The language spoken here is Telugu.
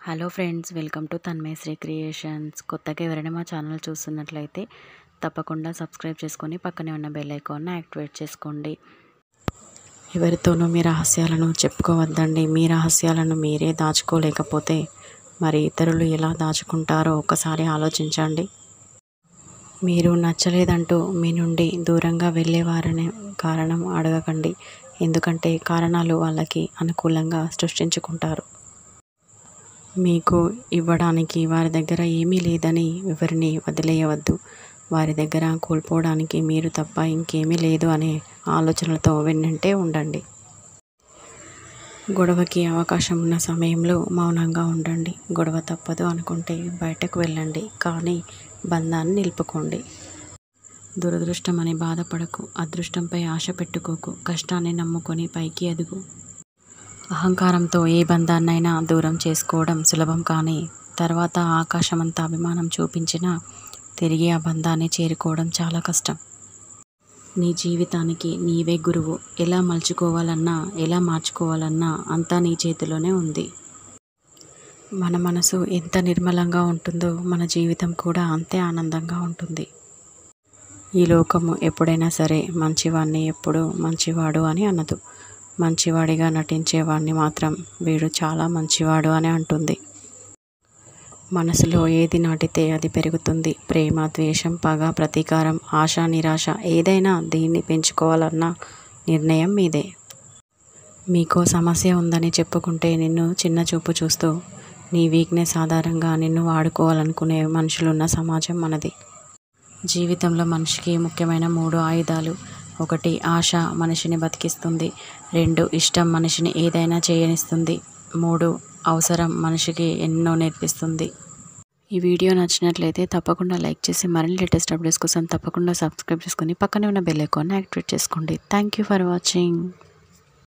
hello friends welcome to Tanmayasri creations కొత్తగా ఎవరైనా మా ఛానల్ చూస్తున్నట్లయితే తప్పకుండా సబ్స్క్రైబ్ చేసుకొని పక్కనే ఉన్న బెల్ ఐకాన్ని యాక్టివేట్ చేసుకోండి ఎవరితోనూ మీ రహస్యాలను చెప్పుకోవద్దండి మీ రహస్యాలను మీరే దాచుకోలేకపోతే మరి ఇతరులు ఎలా దాచుకుంటారో ఒకసారి ఆలోచించండి మీరు నచ్చలేదంటూ మీ నుండి దూరంగా వెళ్ళేవారనే కారణం అడగకండి ఎందుకంటే కారణాలు వాళ్ళకి అనుకూలంగా సృష్టించుకుంటారు మీకు ఇవ్వడానికి వారి దగ్గర ఏమీ లేదని ఎవరిని వదిలేయవద్దు వారి దగ్గర కోల్పోవడానికి మీరు తప్ప ఇంకేమీ లేదు అనే ఆలోచనలతో వెన్నంటే ఉండండి గొడవకి అవకాశం ఉన్న సమయంలో మౌనంగా ఉండండి గొడవ తప్పదు అనుకుంటే బయటకు వెళ్ళండి కానీ బంధాన్ని నిలుపుకోండి దురదృష్టం అని బాధపడకు అదృష్టంపై ఆశ పెట్టుకోకు కష్టాన్ని నమ్ముకొని పైకి ఎదుగు అహంకారంతో ఏ బంధాన్నైనా దూరం చేసుకోవడం సులభం కానీ తర్వాత ఆకాశమంత అభిమానం చూపించినా తిరిగి ఆ బంధాన్ని చేరుకోవడం చాలా కష్టం నీ జీవితానికి నీవే గురువు ఎలా మలుచుకోవాలన్నా ఎలా మార్చుకోవాలన్నా అంతా నీ చేతిలోనే ఉంది మన మనసు ఎంత నిర్మలంగా ఉంటుందో మన జీవితం కూడా అంతే ఆనందంగా ఉంటుంది ఈ లోకము ఎప్పుడైనా సరే మంచివాడిని ఎప్పుడు మంచివాడు అని అనదు మంచివాడిగా నటించేవాడిని మాత్రం వీడు చాలా మంచివాడు అని అంటుంది మనసులో ఏది నాటితే అది పెరుగుతుంది ప్రేమ ద్వేషం పగ ప్రతీకారం ఆశ నిరాశ ఏదైనా దీన్ని పెంచుకోవాలన్న నిర్ణయం మీదే మీకో సమస్య ఉందని చెప్పుకుంటే నిన్ను చిన్న చూపు చూస్తూ నీ వీక్నెస్ ఆధారంగా నిన్ను వాడుకోవాలనుకునే మనుషులున్న సమాజం మనది జీవితంలో మనిషికి ముఖ్యమైన మూడు ఆయుధాలు ఒకటి ఆశ మనిషిని బతికిస్తుంది రెండు ఇష్టం మనిషిని ఏదైనా చేయనిస్తుంది మూడు అవసరం మనిషికి ఎన్నో నేర్పిస్తుంది ఈ వీడియో నచ్చినట్లయితే తప్పకుండా లైక్ చేసి మరిన్ని లేటెస్ట్ అప్డేట్స్ కోసం తప్పకుండా సబ్స్క్రైబ్ చేసుకొని పక్కనే ఉన్న బెల్ ఐకాన్ని యాక్టివేట్ చేసుకోండి థ్యాంక్ యూ ఫర్ వాచింగ్